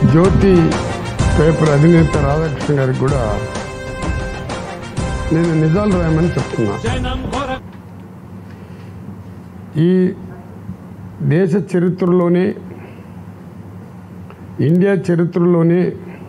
జ్యోతి paper అధినేత రాధాకృష్ణ గారికి కూడా నేను నిజాలు రాయమని చెప్తున్నా ఈ దేశ చరిత్రలోనే ఇండియా చరిత్రలోనే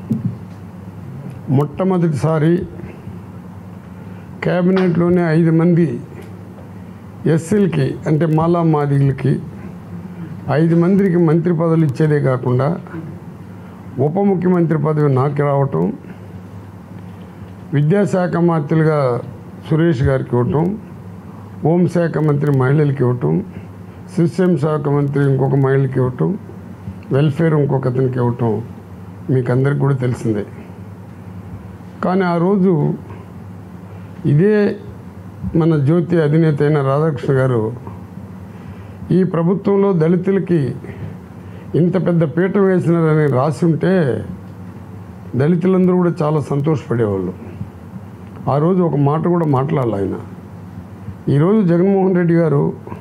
మొట్టమొదటిసారి క్యాబినెట్లోనే ఐదు మంది ఎస్సీలకి అంటే మాలా మాదిగులకి ఐదు మందికి మంత్రి పదవులు ఇచ్చేదే కాకుండా ఉప ముఖ్యమంత్రి పదవి నాకు రావటం విద్యాశాఖ మంత్రులుగా సురేష్ గారికి ఇవ్వటం హోంశాఖ మంత్రి మహిళలకి ఇవ్వటం సిస్టమ్ శాఖ మంత్రి ఇంకొక మహిళకి ఇవ్వటం వెల్ఫేర్ ఇంకొక అతనికి ఇవ్వటం మీకు అందరికి కూడా తెలిసిందే కానీ ఆ రోజు ఇదే మన జ్యోతి అధినేత అయిన రాధాకృష్ణ గారు ఈ ప్రభుత్వంలో దళితులకి ఇంత పెద్ద పీఠం వేసినారని రాసి ఉంటే దళితులందరూ కూడా చాలా సంతోషపడేవాళ్ళు ఆ రోజు ఒక మాట కూడా మాట్లాడాలి ఆయన ఈరోజు జగన్మోహన్ రెడ్డి గారు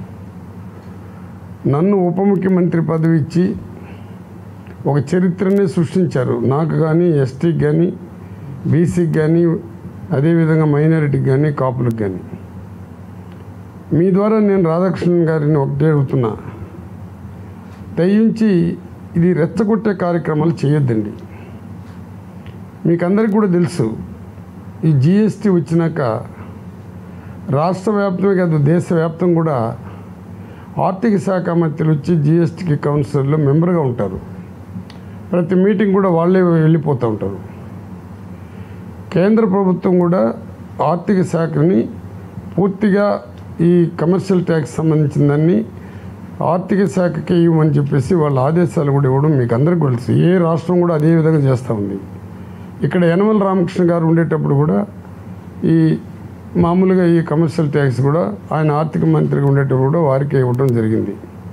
నన్ను ఉప ముఖ్యమంత్రి పదవి ఇచ్చి ఒక చరిత్రనే సృష్టించారు నాకు కానీ ఎస్టీకి కానీ బీసీకి కానీ అదేవిధంగా మైనారిటీకి కానీ కాపులకు కానీ మీ ద్వారా నేను రాధాకృష్ణన్ గారిని ఒకటే అడుగుతున్నా దయించి ఇది రెచ్చగొట్టే కార్యక్రమాలు చేయొద్దండి మీకు అందరికీ కూడా తెలుసు ఈ జిఎస్టీ వచ్చినాక రాష్ట్ర వ్యాప్తమే కాదు దేశవ్యాప్తం కూడా ఆర్థిక శాఖ మంత్రులు వచ్చి జిఎస్టీకి కౌన్సిలర్లో మెంబర్గా ఉంటారు ప్రతి మీటింగ్ కూడా వాళ్ళే వెళ్ళిపోతూ ఉంటారు కేంద్ర ప్రభుత్వం కూడా ఆర్థిక శాఖని పూర్తిగా ఈ కమర్షియల్ ట్యాక్స్ సంబంధించిన దాన్ని ఆర్థిక శాఖకి ఇవ్వమని చెప్పేసి వాళ్ళ ఆదేశాలు కూడా ఇవ్వడం మీకు అందరికీ తెలుసు ఏ రాష్ట్రం కూడా అదే విధంగా చేస్తూ ఉంది ఇక్కడ యనమల రామకృష్ణ గారు ఉండేటప్పుడు కూడా ఈ మామూలుగా ఈ కమర్షియల్ ట్యాక్స్ కూడా ఆయన ఆర్థిక మంత్రిగా ఉండేటప్పుడు కూడా వారికే ఇవ్వడం జరిగింది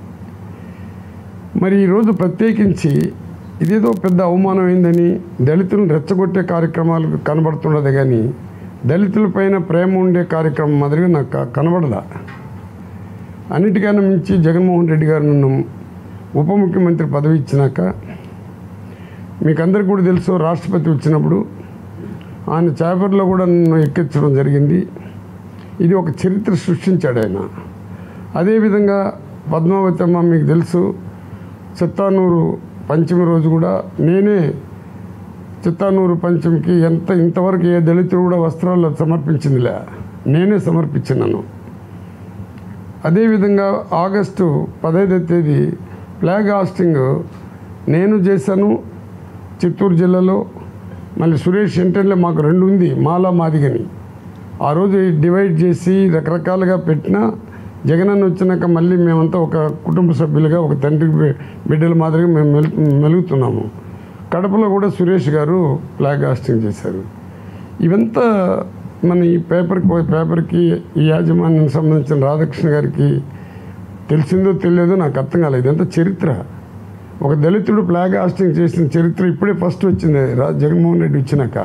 మరి ఈరోజు ప్రత్యేకించి ఇదేదో పెద్ద అవమానమైందని దళితులను రెచ్చగొట్టే కార్యక్రమాలు కనబడుతున్నది కానీ దళితులపైన ప్రేమ ఉండే కార్యక్రమం మాదిరిగా నాకు క- కనబడలా అన్నిటికన్నా మించి జగన్మోహన్ రెడ్డి గారు నన్ను ఉప ముఖ్యమంత్రి పదవి ఇచ్చినాక మీకు అందరికీ కూడా తెలుసు రాష్ట్రపతి వచ్చినప్పుడు ఆయన చేపర్లో కూడా నన్ను ఎక్కించడం జరిగింది ఇది ఒక చరిత్ర సృష్టించాడు ఆయన అదేవిధంగా పద్మావతి అమ్మ మీకు తెలుసు చిత్తానూరు పంచమి రోజు కూడా నేనే చిత్తానూరు పంచమికి ఎంత ఇంతవరకు ఏ దళితుడు కూడా వస్త్రాలు సమర్పించిందిలే నేనే సమర్పించినాను అదేవిధంగా ఆగస్టు పదహైదో తేదీ ఫ్లాగ్ హాస్టింగ్ నేను చేశాను చిత్తూరు జిల్లాలో మళ్ళీ సురేష్ సెంటర్లో మాకు రెండు ఉంది మాలా మాదిగని ఆ రోజు డివైడ్ చేసి రకరకాలుగా పెట్టిన జగనన్న వచ్చినాక మళ్ళీ మేమంతా ఒక కుటుంబ సభ్యులుగా ఒక తండ్రి బి- బిడ్డల మాదిరిగా మేము మెలు మెలుగుతున్నాము కడపలో కూడా సురేష్ గారు ఫ్లాగ్ హాస్టింగ్ చేశారు ఇవంతా మన ఈ పేపర్కి పేపర్కి ఈ యాజమాన్యం సంబంధించిన రాధాకృష్ణ గారికి తెలిసిందో తెలియదో నాకు అర్థం కాలేదు ఇదంతా చరిత్ర ఒక దళితుడు ఫ్లాగ్ హాస్టింగ్ చేసిన చరిత్ర ఇప్పుడే ఫస్ట్ వచ్చింది రా జగన్మోహన్ రెడ్డి వచ్చినాక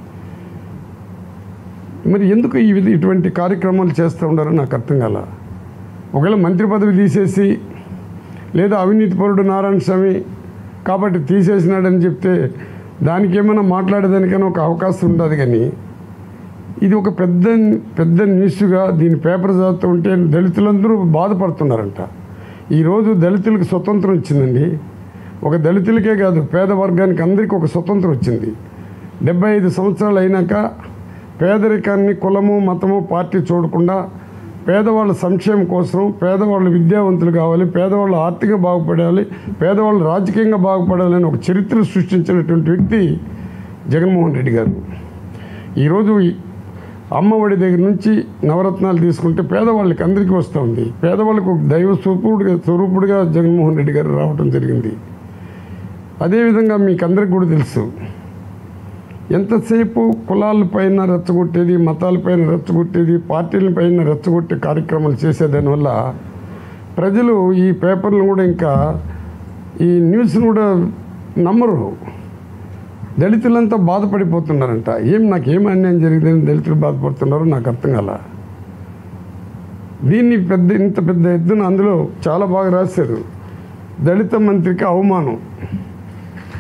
మరి ఎందుకు ఈ విధ ఇటువంటి కార్యక్రమాలు చేస్తూ ఉండారో నాకు అర్థం కాల ఒకవేళ మంత్రి పదవి తీసేసి లేదా అవినీతి పరుడు నారాయణ స్వామి కాబట్టి తీసేసినాడని చెప్తే దానికి ఏమైనా మాట్లాడేదానికైనా ఒక అవకాశం ఉండదు కానీ ఇది ఒక పెద్ద పెద్ద న్యూస్గా దీని పేపర్ చదువుతూ ఉంటే దళితులందరూ బాధపడుతున్నారంట ఈరోజు దళితులకు స్వతంత్రం వచ్చిందండి ఒక దళితులకే కాదు పేద వర్గానికి అందరికీ ఒక స్వతంత్రం వచ్చింది డెబ్బై ఐదు సంవత్సరాలు అయినాక పేదరికాన్ని కులము మతము పార్టీ చూడకుండా పేదవాళ్ళ సంక్షేమం కోసం పేదవాళ్ళు విద్యావంతులు కావాలి పేదవాళ్ళు ఆర్థికంగా బాగుపడాలి పేదవాళ్ళు రాజకీయంగా బాగుపడాలి అని ఒక చరిత్ర సృష్టించినటువంటి వ్యక్తి జగన్మోహన్ రెడ్డి గారు ఈరోజు ఈ అమ్మఒడి దగ్గర నుంచి నవరత్నాలు తీసుకుంటే పేదవాళ్ళకి అందరికీ వస్తూ ఉంది పేదవాళ్ళకు ఒక దైవ స్వరూపుడుగా స్వరూపుడుగా జగన్మోహన్ రెడ్డి గారు రావడం జరిగింది అదేవిధంగా మీకు అందరికి కూడా తెలుసు ఎంతసేపు కులాల పైన రెచ్చగొట్టేది మతాల పైన రెచ్చగొట్టేది పార్టీల పైన రెచ్చగొట్టే కార్యక్రమాలు చేసేదానివల్ల ప్రజలు ఈ పేపర్లు కూడా ఇంకా ఈ న్యూస్ను కూడా నమ్మరు దళితులంతా బాధపడిపోతున్నారంట ఏం నాకు ఏం అన్యాయం జరిగిందని దళితులు బాధపడుతున్నారో నాకు అర్థం కాల దీన్ని పెద్ద ఇంత పెద్ద ఎత్తున అందులో చాలా బాగా రాశారు దళిత మంత్రికి అవమానం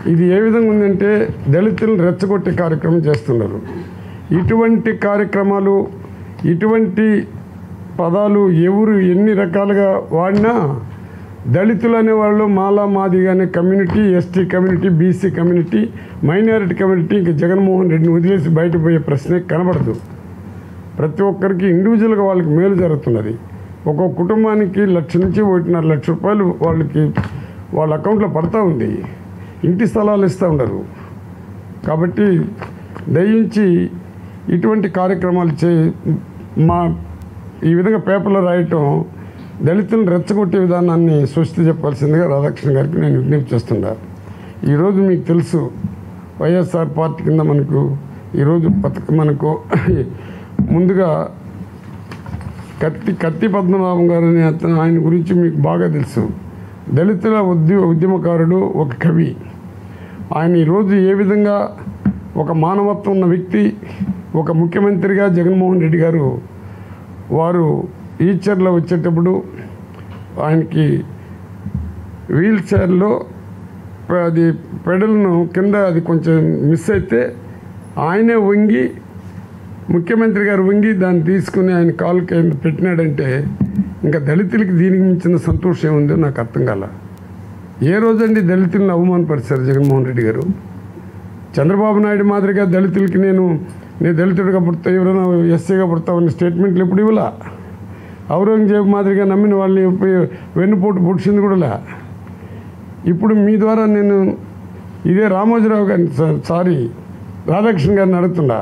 ఇది ఏ విధంగా ఉందంటే దళితులను రెచ్చగొట్టే కార్యక్రమం చేస్తున్నారు ఇటువంటి కార్యక్రమాలు ఇటువంటి పదాలు ఎవరు ఎన్ని రకాలుగా వాడినా దళితులు అనేవాళ్ళు మాలా మాదిగా అనే community ST community BC community minority community ఇంకా జగన్మోహన్ రెడ్డిని వదిలేసి బయటపోయే ప్రశ్నే కనబడదు ప్రతి ఒక్కరికి ఇండివిజువల్గా వాళ్ళకి మేలు జరుగుతున్నది ఒక్కొక్క కుటుంబానికి లక్ష నుంచి ఒకటిన్నర లక్ష రూపాయలు వాళ్ళకి వాళ్ళ అకౌంట్లో పడతా ఉంది ఇంటి స్థలాలు ఇస్తూ ఉండరు కాబట్టి దయించి ఇటువంటి కార్యక్రమాలు చే మా ఈ విధంగా పేపర్లో రాయటం దళితులను రెచ్చగొట్టే విధానాన్ని సృష్టి చెప్పాల్సిందిగా రాధాకృష్ణ గారికి నేను విజ్ఞప్తి చేస్తున్నా ఈరోజు మీకు తెలుసు వైఎస్ఆర్ పార్టీ కింద మనకు ఈరోజు పథకం మనకు ముందుగా కత్తి కత్తి పద్మనాభం గారు అనే అతను ఆయన గురించి మీకు బాగా తెలుసు దళితుల ఉద్య ఉద్యమకారుడు ఒక కవి ఆయన ఈరోజు ఏ విధంగా ఒక మానవత్వం ఉన్న వ్యక్తి ఒక ముఖ్యమంత్రిగా జగన్మోహన్ రెడ్డి గారు వారు ఈచర్లో వచ్చేటప్పుడు ఆయనకి వీల్ చైర్లో అది పెడల్ను కింద అది కొంచెం మిస్ అయితే ఆయనే వంగి ముఖ్యమంత్రి గారు వంగి దాన్ని తీసుకుని ఆయన కాలు కింద పెట్టినాడంటే ఇంకా దళితులకి దీనికి మించిన సంతోషం ఏముందో నాకు అర్థం కాల ఏ రోజండి దళితులను అవమానపరిచారు జగన్మోహన్ రెడ్డి గారు చంద్రబాబు నాయుడు మాదిరిగా దళితులకి నేను నేను దళితుడిగా పుడతా ఎవరైనా ఎస్సీగా పుడతామని స్టేట్మెంట్లు ఎప్పుడు ఇవ్వలా ఔరంగజేబు మాదిరిగా నమ్మిన వాళ్ళని పోయి వెన్నుపోటు పుడిచింది కూడా లే. ఇప్పుడు మీ ద్వారా నేను ఇదే రామోజీరావు గారిని సా- సారీ రాధాకృష్ణ గారిని అడుగుతున్నా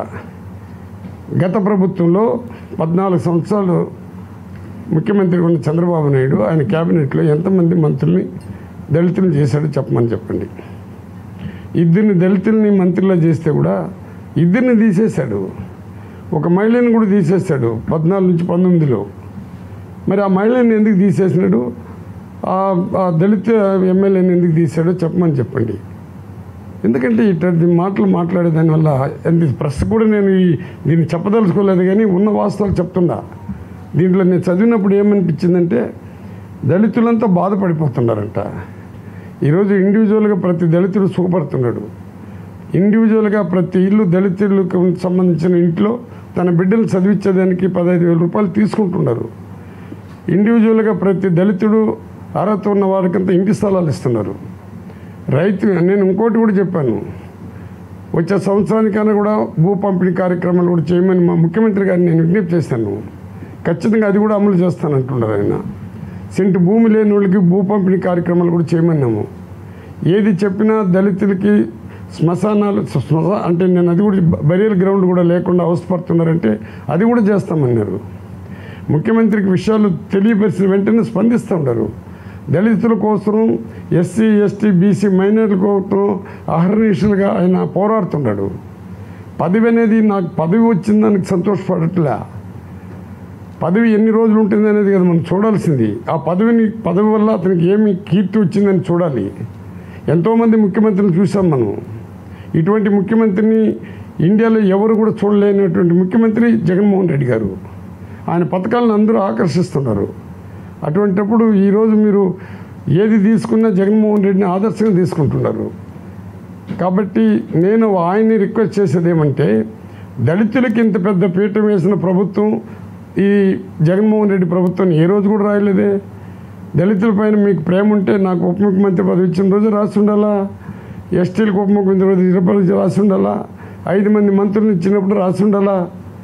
గత ప్రభుత్వంలో పద్నాలుగు సంవత్సరాలు ముఖ్యమంత్రి ఉన్న చంద్రబాబు నాయుడు ఆయన క్యాబినెట్లో ఎంతమంది మంత్రుల్ని దళితులు చేశాడో చెప్పమని చెప్పండి ఇద్దరిని దళితుల్ని మంత్రిలా చేస్తే కూడా ఇద్దరిని తీసేశాడు ఒక మహిళని కూడా తీసేశాడు పద్నాలుగు నుంచి పంతొమ్మిదిలో మరి ఆ మహిళని ఎందుకు తీసేసినాడు ఆ ఆ దళిత ఎమ్మెల్యేని ఎందుకు తీశాడో చెప్పమని చెప్పండి ఎందుకంటే ఇట్లాంటి మాటలు మాట్లాడే దానివల్ల ఎంత ప్రెస్ కూడా నేను ఈ దీన్ని చెప్పదలుచుకోలేదు కానీ ఉన్న వాస్తవాలు చెప్తున్నా దీంట్లో నేను చదివినప్పుడు ఏమనిపించిందంటే దళితులంతా బాధపడిపోతున్నారంట ఈరోజు ఇండివిజువల్గా ప్రతి దళితుడు సుఖపడుతున్నాడు ఇండివిజువల్గా ప్రతి ఇల్లు దళితులకు సంబంధించిన ఇంట్లో తన బిడ్డలు చదివించేదానికి పదహైదు వేల రూపాయలు తీసుకుంటున్నారు ఇండివిజువల్గా ప్రతి దళితుడు అర్హత ఉన్న వారికంతా ఇంటి స్థలాలు ఇస్తున్నారు రైతు నేను ఇంకోటి కూడా చెప్పాను వచ్చే సంవత్సరానికైనా కూడా భూ పంపిణీ కార్యక్రమాలు కూడా చేయమని మా ముఖ్యమంత్రి గారిని నేను విజ్ఞప్తి చేశాను ఖచ్చితంగా అది కూడా అమలు చేస్తానంటున్నారు ఆయన సెంటు భూమి లేని వాళ్ళకి భూ పంపిణీ కార్యక్రమాలు కూడా చేయమన్నాము ఏది చెప్పినా దళితులకి శ్మశానాలు శ్మశా అంటే నేను అది కూడా బరియల్ గ్రౌండ్ కూడా లేకుండా అవసరపడుతున్నారంటే అది కూడా చేస్తామన్నారు ముఖ్యమంత్రికి విషయాలు తెలియపరిచిన వెంటనే స్పందిస్తూ ఉంటారు దళితుల కోసం ఎస్సీ ఎస్టీ బీసీ మైనార్టీల కోసం అహర్నిశలుగా ఆయన పోరాడుతున్నాడు పదవి అనేది నాకు పదవి వచ్చిందానికి సంతోషపడట్లే పదవి ఎన్ని రోజులు ఉంటుంది అనేది కదా మనం చూడాల్సింది ఆ పదవిని పదవి వల్ల అతనికి ఏమి కీర్తి వచ్చిందని చూడాలి ఎంతోమంది ముఖ్యమంత్రిని చూసాం మనం ఇటువంటి ముఖ్యమంత్రిని ఇండియాలో ఎవరు కూడా చూడలేనటువంటి ముఖ్యమంత్రి జగన్మోహన్ రెడ్డి గారు ఆయన పథకాలను అందరూ ఆకర్షిస్తున్నారు అటువంటప్పుడు ఈరోజు మీరు ఏది తీసుకున్నా జగన్మోహన్ రెడ్డిని ఆదర్శంగా తీసుకుంటున్నారు కాబట్టి నేను ఆయన్ని రిక్వెస్ట్ చేసేది ఏమంటే దళితులకి ఇంత పెద్ద పీఠం వేసిన ప్రభుత్వం ఈ జగన్మోహన్ రెడ్డి ప్రభుత్వం ఏ రోజు కూడా రాయలేదే దళితుల పైన మీకు ప్రేమ ఉంటే నాకు ఉప ముఖ్యమంత్రి పదవి ఇచ్చిన రోజు రాసి ఉండాలా ఎస్టీలకు ఉప ముఖ్యమంత్రి రోజు ఇరవై రాసి ఉండాలా ఐదు మంది మంత్రులను ఇచ్చినప్పుడు రాసి ఉండాలా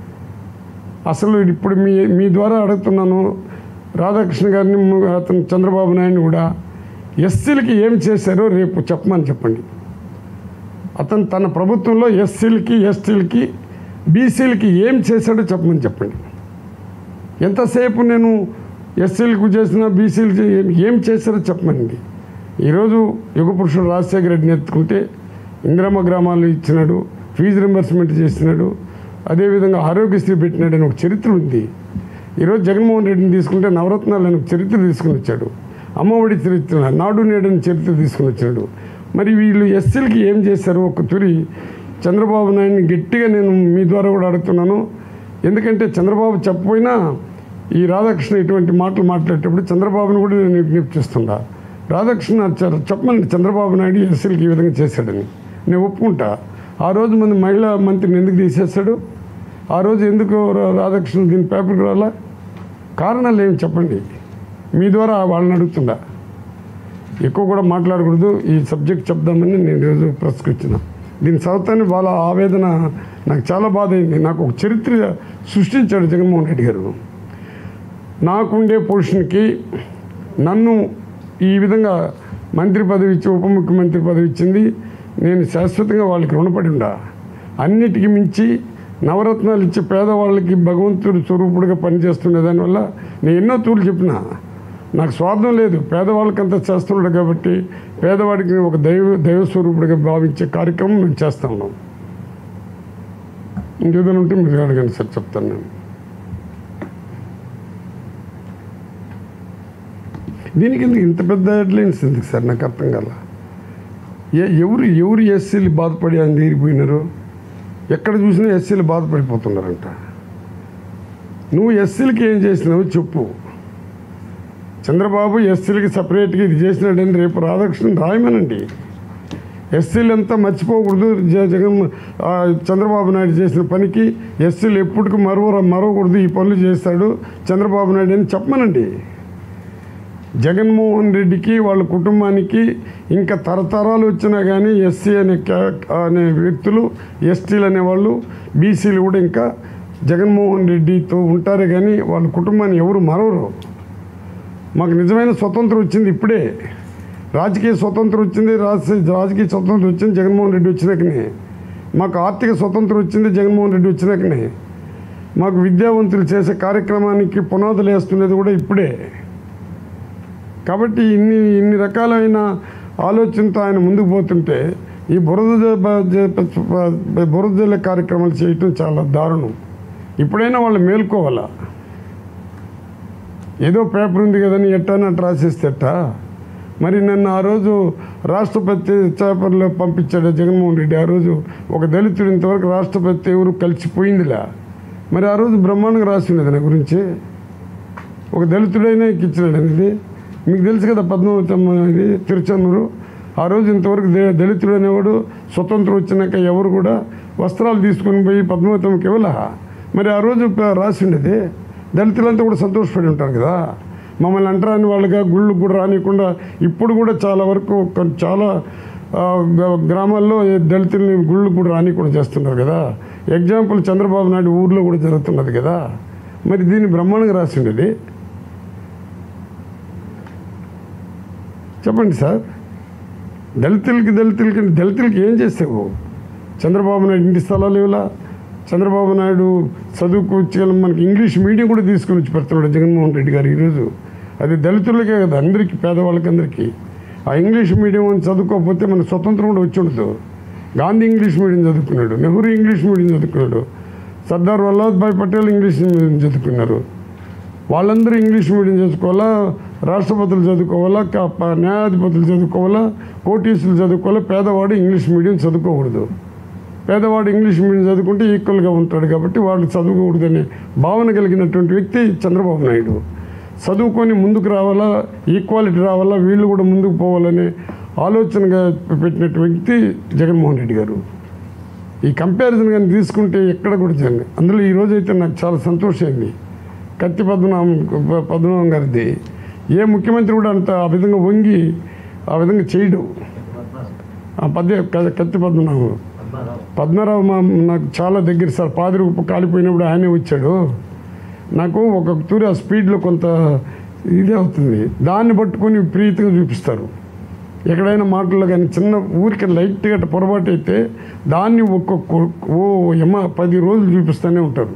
అసలు ఇప్పుడు మీ మీ ద్వారా అడుగుతున్నాను రాధాకృష్ణ గారిని ము- అతను చంద్రబాబు నాయుడు కూడా ఎస్సీలకి ఏం చేశారో రేపు చెప్పమని చెప్పండి అతను తన ప్రభుత్వంలో ఎస్సీలకి ఎస్టీలకి బీసీలకి ఏం చేశాడో చెప్పమని చెప్పండి ఎంతసేపు నేను ఎస్సీలకు చేసిన బీసీలకి ఏం ఏం చేశారో చెప్పమనండి ఈరోజు యుగ పురుషుడు రాజశేఖర రెడ్డిని ఎత్తుకుంటే ఇందిరమ్మ గ్రామాలు ఇచ్చినాడు ఫీజు రింబర్స్మెంట్ చేసినాడు అదేవిధంగా ఆరోగ్యశ్రీ పెట్టినాడని ఒక చరిత్ర ఉంది ఈరోజు జగన్మోహన్ రెడ్డిని తీసుకుంటే నవరత్నాలు అని ఒక చరిత్ర తీసుకుని వచ్చాడు అమ్మఒడి చరిత్ర నాడు నేడని చరిత్ర తీసుకుని వచ్చాడు మరి వీళ్ళు ఎస్సీలకి ఏం చేశారు ఒక తురి చంద్రబాబు నాయుడిని గట్టిగా నేను మీ ద్వారా కూడా అడుగుతున్నాను ఎందుకంటే చంద్రబాబు చెప్పపోయినా ఈ రాధాకృష్ణ ఇటువంటి మాటలు మాట్లాడేటప్పుడు చంద్రబాబును కూడా నేను విజ్ఞప్తి చేస్తున్నా రాధాకృష్ణ చ- చెప్పమని చంద్రబాబు నాయుడు ఎస్సీలకి ఈ విధంగా చేశాడని నేను ఒప్పుకుంటా ఆ రోజు మంది మహిళా మంత్రిని ఎందుకు తీసేశాడు ఆ రోజు ఎందుకు రా- రాధాకృష్ణ దీని పేపర్కి రాలా కారణాలు ఏమి చెప్పండి మీ ద్వారా వాళ్ళని అడుగుతుండా ఎక్కువ కూడా మాట్లాడకూడదు ఈ సబ్జెక్ట్ చెప్దామని నేను ఈరోజు ప్రెస్కి వచ్చిన దీని చదువుతానే వాళ్ళ ఆవేదన నాకు చాలా బాధ అయింది నాకు ఒక చరిత్ర సృష్టించాడు జగన్మోహన్ రెడ్డి గారు నాకుండే పొజిషన్కి నన్ను ఈ విధంగా మంత్రి పదవి ఇచ్చి ఉప ముఖ్యమంత్రి పదవి ఇచ్చింది నేను శాశ్వతంగా వాళ్ళకి రుణపడి ఉండా అన్నిటికీ మించి నవరత్నాలు ఇచ్చి పేదవాళ్ళకి భగవంతుడు స్వరూపుడుగా పనిచేస్తుండే దానివల్ల నేను ఎన్నో తూర్లు చెప్పిన నాకు స్వార్థం లేదు పేదవాళ్ళకంతా చేస్తున్నాడు కాబట్టి పేదవాడికి ఒక దైవ దైవ స్వరూపుడిగా భావించే కార్యక్రమం మేము చేస్తా ఉన్నాం ఇంకేదైనా ఉంటే మీరు అడగండి సార్ చెప్తాను నేను దీనికి ఎందుకు ఇంత పెద్ద హెడ్లైన్స్ ఎందుకు సార్ నాకు అర్థం కాల ఏ ఎవరు ఎవరు ఎస్సీలు బాధపడి ఆయన తీరిపోయినారు ఎక్కడ చూసినా ఎస్సీలు బాధపడిపోతున్నారంట నువ్వు ఎస్సీలకి ఏం చేసినావు చెప్పు చంద్రబాబు ఎస్సీలకి సపరేట్గా ఇది చేసినాడని రేపు రాధాకృష్ణన్ రాయమనండి ఎస్సీలు అంతా మర్చిపోకూడదు జ- జగన్ ఆ, చంద్రబాబు నాయుడు చేసిన పనికి ఎస్సీలు ఎప్పటికీ మరవ మరవకూడదు ఈ పనులు చేస్తాడు చంద్రబాబు నాయుడు అని చెప్పమనండి జగన్మోహన్ రెడ్డికి వాళ్ళ కుటుంబానికి ఇంకా తరతరాలు వచ్చినా కానీ ఎస్సీ అనే క్యా- అనే వ్యక్తులు ఎస్టీలు అనేవాళ్ళు బీసీలు కూడా ఇంకా జగన్మోహన్ రెడ్డితో ఉంటారే కానీ వాళ్ళ కుటుంబాన్ని ఎవరు మరవరు మాకు నిజమైన స్వతంత్రం వచ్చింది ఇప్పుడే రాజకీయ స్వతంత్రం వచ్చింది రాజ- రాజకీయ స్వతంత్రం వచ్చింది జగన్మోహన్ రెడ్డి వచ్చినాకనే మాకు ఆర్థిక స్వతంత్రం వచ్చింది జగన్మోహన్ రెడ్డి వచ్చినాకనే మాకు విద్యావంతులు చేసే కార్యక్రమానికి పునాదులు వేస్తున్నది కూడా ఇప్పుడే కాబట్టి ఇన్ని ఇన్ని రకాలైన ఆలోచనతో ఆయన ముందుకు పోతుంటే ఈ బురద జ- బ- జ- ప- బురద జల్లే కార్యక్రమాలు చేయటం చాలా దారుణం ఇప్పుడైనా వాళ్ళు మేల్కోవాలా ఏదో పేపర్ ఉంది కదని ఎట్టానట్టు రాసేస్తే ఎట్టా మరి నన్ను ఆ రోజు రాష్ట్రపతి పేపర్లో పంపించాడు జగన్మోహన్ రెడ్డి ఆ రోజు ఒక దళితుడు ఇంతవరకు రాష్ట్రపతి ఎవరు కలిసిపోయిందిలా మరి ఆ రోజు బ్రహ్మాండంగా రాసి ఉన్నది నా గురించి ఒక దళితుడైనా ఇచ్చినాడు అనేది మీకు తెలుసు కదా పద్మావతమ్మ ఇది తిరుచన్నూరు ఆ రోజు ఇంతవరకు దే- దళితుడు అనేవాడు స్వతంత్రం వచ్చినాక ఎవరు కూడా వస్త్రాలు తీసుకొని పోయి పద్మావతమ్మకి ఇవ్వలా మరి ఆ రోజు ప- రాసి ఉండేది దళితులంతా కూడా సంతోషపడి ఉంటారు కదా మమ్మల్ని అంటరాని వాళ్ళుగా గుళ్ళు కూడా రానియకుండా ఇప్పుడు కూడా చాలా వరకు కొన్- చాలా ఆ, గ- గ్రామాల్లో ఈ దళితుల్ని గుళ్ళు కూడా రానియకుండా చేస్తున్నారు కదా ఎగ్జాంపుల్ చంద్రబాబు నాయుడు ఊర్లో కూడా జరుగుతున్నది కదా మరి దీన్ని బ్రహ్మాండంగా రాసి ఉండేది చెప్పండి సార్ దళితులకి దళితులకి దళితులకి ఏం చేసావు చంద్రబాబు నాయుడు ఇంటి స్థలాలు ఇవ్వలా చంద్రబాబు నాయుడు చదువుకు వచ్చి మనకి ఇంగ్లీష్ మీడియం కూడా తీసుకుని వచ్చి పెడుతున్నాడు జగన్మోహన్ రెడ్డి గారు ఈరోజు అది దళితులకే కదా అందరికీ పేదవాళ్ళకి అందరికీ ఆ ఇంగ్లీష్ మీడియం అని చదువుకోకపోతే మన స్వతంత్రం కూడా వచ్చి ఉండదు గాంధీ ఇంగ్లీష్ మీడియం చదువుకున్నాడు నెహ్రూ ఇంగ్లీష్ మీడియం చదువుకున్నాడు సర్దార్ వల్లభాయ్ పటేల్ ఇంగ్లీష్ మీడియం చదువుకున్నారు వాళ్ళందరూ ఇంగ్లీష్ మీడియం చదువుకోవాలా రాష్ట్రపతులు చదువుకోవాలా క- ప- న్యాయాధిపతులు చదువుకోవాలా కోటీసులు చదువుకోవాలా పేదవాడు ఇంగ్లీష్ మీడియం చదువుకోకూడదు పేదవాడు ఇంగ్లీష్ మీడియం చదువుకుంటే ఈక్వల్గా ఉంటాడు కాబట్టి వాళ్ళు చదువుకోకూడదనే భావన కలిగినటువంటి వ్యక్తి చంద్రబాబు నాయుడు చదువుకొని ముందుకు రావాలా ఈక్వాలిటీ రావాలా వీళ్ళు కూడా ముందుకు పోవాలనే ఆలోచనగా పెట్టినటువంటి వ్యక్తి జగన్మోహన్ రెడ్డి గారు ఈ కంపారిజన్ కానీ తీసుకుంటే ఎక్కడ కూడా జరగదు అందులో ఈ రోజు అయితే నాకు చాలా సంతోషమైంది కత్తి పద్మనాభం పద్మనాభం గారిది ఏ ముఖ్యమంత్రి కూడా అంత ఆ విధంగా వంగి ఆ విధంగా చేయడు ఆ పద్య క- కత్తి పద్మనాభం పద్మనాభం మా నాకు చాలా దగ్గర సార్ పాదిరి ఉప్పు కాలిపోయినప్పుడు ఆయనే వచ్చాడు నాకు ఒక తూరి ఆ స్పీడ్లో కొంత ఇదే అవుతుంది దాన్ని పట్టుకొని ప్రీతిగా చూపిస్తారు ఎక్కడైనా మాటల్లో కానీ చిన్న ఊరికి లైట్గా అట్ట పొరపాటు అయితే దాన్ని ఒక్కొక్క ఓ ఎమ్మ పది రోజులు చూపిస్తూనే ఉంటారు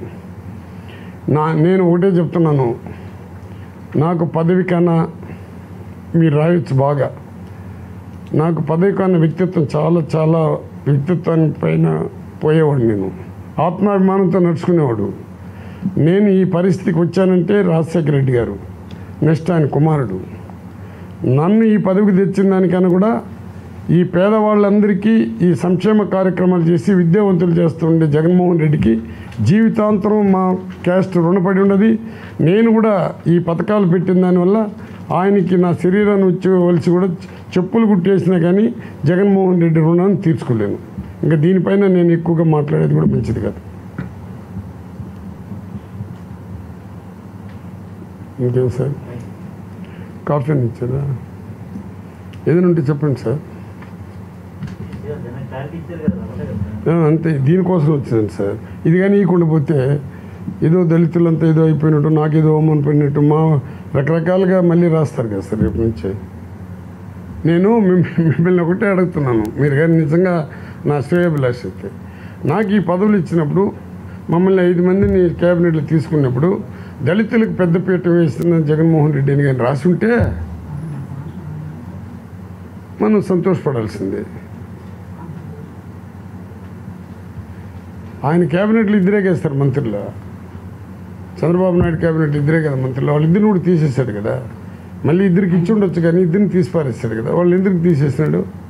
నా నేను ఒకటే చెప్తున్నాను నాకు పదవి కన్నా మీరు రాయొచ్చు బాగా నాకు పదవి కన్నా వ్యక్తిత్వం చాలా చాలా వ్యక్తిత్వాన్ని పైన పోయేవాడు నేను ఆత్మాభిమానంతో నడుచుకునేవాడు నేను ఈ పరిస్థితికి వచ్చానంటే రాజశేఖర రెడ్డి గారు నెక్స్ట్ ఆయన కుమారుడు నన్ను ఈ పదవికి తెచ్చిన దానికన్నా కూడా ఈ పేదవాళ్ళందరికీ ఈ సంక్షేమ కార్యక్రమాలు చేసి విద్యావంతులు చేస్తుండే జగన్మోహన్ రెడ్డికి జీవితాంతరం మా క్యాస్ట్ రుణపడి ఉన్నది నేను కూడా ఈ పథకాలు పెట్టిన దానివల్ల ఆయనకి నా శరీరాన్ని వచ్చి కూడా చెప్పులు కుట్టేసినా కానీ జగన్మోహన్ రెడ్డి రుణాన్ని తీర్చుకోలేను ఇంకా దీనిపైన నేను ఎక్కువగా మాట్లాడేది కూడా మంచిది కాదు ఇంకేం సార్ కాఫీ అని ఇచ్చారా ఏదైనా ఉంటే చెప్పండి సార్ క్లారిటీ ఇచ్చారు కదా ఒకటే కదా ఆ, అంతే దీనికోసం వచ్చిందండి సార్ ఇది కానీ ఇవ్వకుండా పోతే ఏదో దళితులంతా ఏదో అయిపోయినట్టు నాకేదో అవమానం పడినట్టు మా రకరకాలుగా మళ్ళీ రాస్తారు కదా సార్ రేపు నుంచి నేను మిమ్- మిమ్మల్ని ఒకటే అడుగుతున్నాను మీరు కానీ నిజంగా నా శ్రేయభిలాష అయితే నాకు ఈ పదవులు ఇచ్చినప్పుడు మమ్మల్ని ఐదు మందిని క్యాబినెట్లో తీసుకున్నప్పుడు దళితులకు పెద్దపీట వేస్తున్న జగన్మోహన్ రెడ్డి అని కానీ రాసి ఉంటే మనం సంతోషపడాల్సిందే ఆయన క్యాబినెట్లు ఇద్దరే వేస్తారు మంత్రులు చంద్రబాబు నాయుడు క్యాబినెట్ ఇద్దరే కదా మంత్రులు వాళ్ళిద్దరిని కూడా తీసేశాడు కదా మళ్ళీ ఇద్దరికి ఇచ్చి ఉండొచ్చు కానీ ఇద్దరిని తీసి పారేస్తాడు కదా వాళ్ళు ఎందుకు తీసేసినాడు